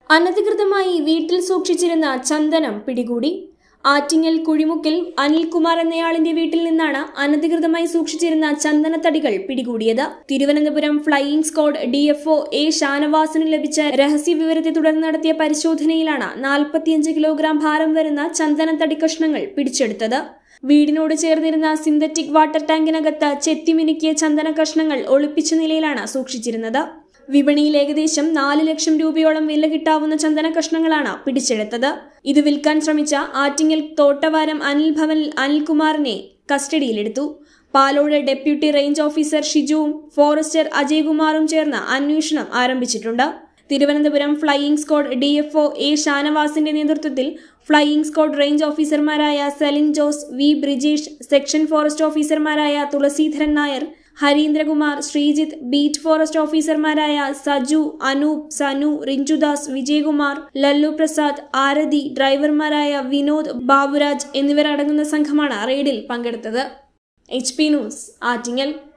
അനധികൃതമായി വീട്ടിൽ സൂക്ഷിച്ചിരുന്ന ചന്ദനം പിടികൂടി ആറ്റിങ്ങൽ കുഴിമുക്കിൽ അനിൽകുമാർ എന്നയാളിന്റെ വീട്ടിൽ നിന്നാണ് അനധികൃതമായി സൂക്ഷിച്ചിരുന്ന ചന്ദനത്തടികൾ പിടികൂടിയത് Thiruvananthapuram flying squad DFO A ഷാനവാസിന് ലഭിച്ച രഹസ്യ വിവരത്തെ തുടർന്ന് നടത്തിയ പരിശോധനയിലാണ് നാൽപ്പത്തിയഞ്ച് കിലോഗ്രാം ഭാരം വരുന്ന ചന്ദനത്തടി കഷ്ണങ്ങൾ പിടിച്ചെടുത്തത് വീടിനോട് ചേർന്നിരുന്ന സിന്തറ്റിക് വാട്ടർ ടാങ്കിനകത്ത് ചെത്തിമിനുക്കിയ ചന്ദന കഷ്ണങ്ങൾ ഒളിപ്പിച്ച നിലയിലാണ് സൂക്ഷിച്ചിരുന്നത് വിപണിയിൽ ഏകദേശം നാല് ലക്ഷം രൂപയോളം വില കിട്ടാവുന്ന ചന്ദന കഷ്ണങ്ങളാണ് പിടിച്ചെടുത്തത് ഇത് വിൽക്കാൻ ശ്രമിച്ച ആറ്റിങ്ങൽ തോട്ടവാരം അനിൽ ഭവനിൽ അനിൽകുമാറിനെ കസ്റ്റഡിയിലെടുത്തു പാലോട് ഡെപ്യൂട്ടി റേഞ്ച് ഓഫീസർ ഷിജുവും ഫോറസ്റ്റർ അജയ്കുമാറും ചേർന്ന് അന്വേഷണം ആരംഭിച്ചിട്ടുണ്ട് Thiruvananthapuram flying squad DFO A ഷാനവാസിന്റെ നേതൃത്വത്തിൽ ഫ്ലൈയിംഗ് സ്ക്വാഡ് റേഞ്ച് ഓഫീസർമാരായ Celine Jose V Brijesh section forest ഓഫീസർമാരായ തുളസീധരൻ നായർ ഹരീന്ദ്രകുമാർ ശ്രീജിത്ത് ബീറ്റ് ഫോറസ്റ്റ് ഓഫീസർമാരായ സജു അനൂപ് സനു റിഞ്ചുദാസ് വിജയകുമാർ ലല്ലു പ്രസാദ് ആരതി ഡ്രൈവർമാരായ വിനോദ് ബാബുരാജ് എന്നിവരടങ്ങുന്ന സംഘമാണ് റെയ്ഡിൽ പങ്കെടുത്തത് എച്ച് പി ന്യൂസ് ആറ്റിങ്ങൽ